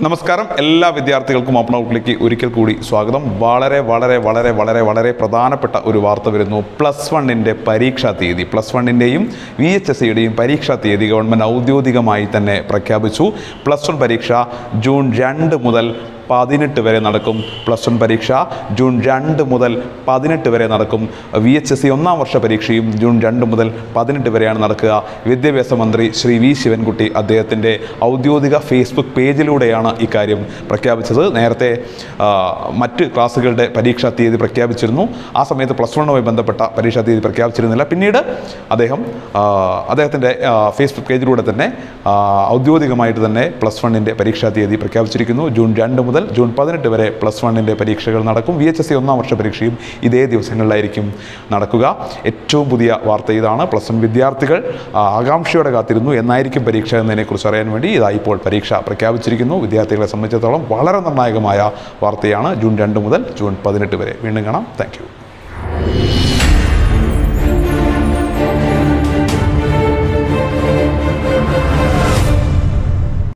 നമസ്കാരം എല്ലാ വിദ്യാർത്ഥികൾക്കും ഓപ്പൺ ഔട്ട്ലേക്ക് ഒരിക്കൽ കൂടി സ്വാഗതം വളരെ വളരെ വളരെ വളരെ വളരെ പ്രധാനപ്പെട്ട ഒരു വാർത്ത വരുന്നു പ്ലസ് വണ്ണിൻ്റെ പരീക്ഷാ തീയതി പ്ലസ് വണ്ണിൻ്റെയും വി എച്ച് എസ് സിയുടെയും പരീക്ഷാ തീയതി ഗവൺമെൻറ് ഔദ്യോഗികമായി തന്നെ പ്രഖ്യാപിച്ചു പ്ലസ് വൺ പരീക്ഷ ജൂൺ രണ്ട് മുതൽ പതിനെട്ട് വരെ നടക്കും പ്ലസ് വൺ പരീക്ഷ ജൂൺ രണ്ട് മുതൽ പതിനെട്ട് വരെ നടക്കും വി എച്ച് എസ് സി ഒന്നാം വർഷ പരീക്ഷയും ജൂൺ രണ്ട് മുതൽ പതിനെട്ട് വരെയാണ് നടക്കുക വിദ്യാഭ്യാസ മന്ത്രി ശ്രീ വി ശിവൻകുട്ടി അദ്ദേഹത്തിൻ്റെ ഔദ്യോഗിക ഫേസ്ബുക്ക് പേജിലൂടെയാണ് ഇക്കാര്യം പ്രഖ്യാപിച്ചത് നേരത്തെ ആ, മറ്റ് ക്ലാസ്സുകളുടെ പരീക്ഷാ തീയതി പ്രഖ്യാപിച്ചിരുന്നു ആ സമയത്ത് പ്ലസ് വണ്ണുമായി ബന്ധപ്പെട്ട പരീക്ഷാ തീയതി പ്രഖ്യാപിച്ചിരുന്നില്ല പിന്നീട് അദ്ദേഹം ആ, അദ്ദേഹത്തിൻ്റെ ആ, ഫേസ്ബുക്ക് പേജിലൂടെ തന്നെ ആ, ഔദ്യോഗികമായിട്ട് തന്നെ പ്ലസ് വണ്ണിൻ്റെ പരീക്ഷാ തീയതി പ്രഖ്യാപിച്ചിരിക്കുന്നു ജൂൺ രണ്ട് മുതൽ ജൂൺ പതിനെട്ട് വരെ പ്ലസ് വണ്ണിൻ്റെ പരീക്ഷകൾ നടക്കും വി എച്ച് എസ് സി ഒന്നാം വർഷ പരീക്ഷയും ഇതേ ദിവസങ്ങളിലായിരിക്കും നടക്കുക ഏറ്റവും പുതിയ വാർത്ത ഇതാണ് പ്ലസ് വൺ വിദ്യാർത്ഥികൾ ആ, ആകാംക്ഷയോടെ കാത്തിരുന്നു എന്നായിരിക്കും പരീക്ഷ എന്നതിനെക്കുറിച്ച് അറിയാൻ വേണ്ടി ഇതാ ഇപ്പോൾ പരീക്ഷ പ്രഖ്യാപിച്ചിരിക്കുന്നു വിദ്യാർത്ഥികളെ സംബന്ധിച്ചിടത്തോളം വളരെ നിർണായകമായ വാർത്തയാണ് ജൂൺ രണ്ട് മുതൽ ജൂൺ പതിനെട്ട് വരെ വീണ്ടും കാണാം താങ്ക്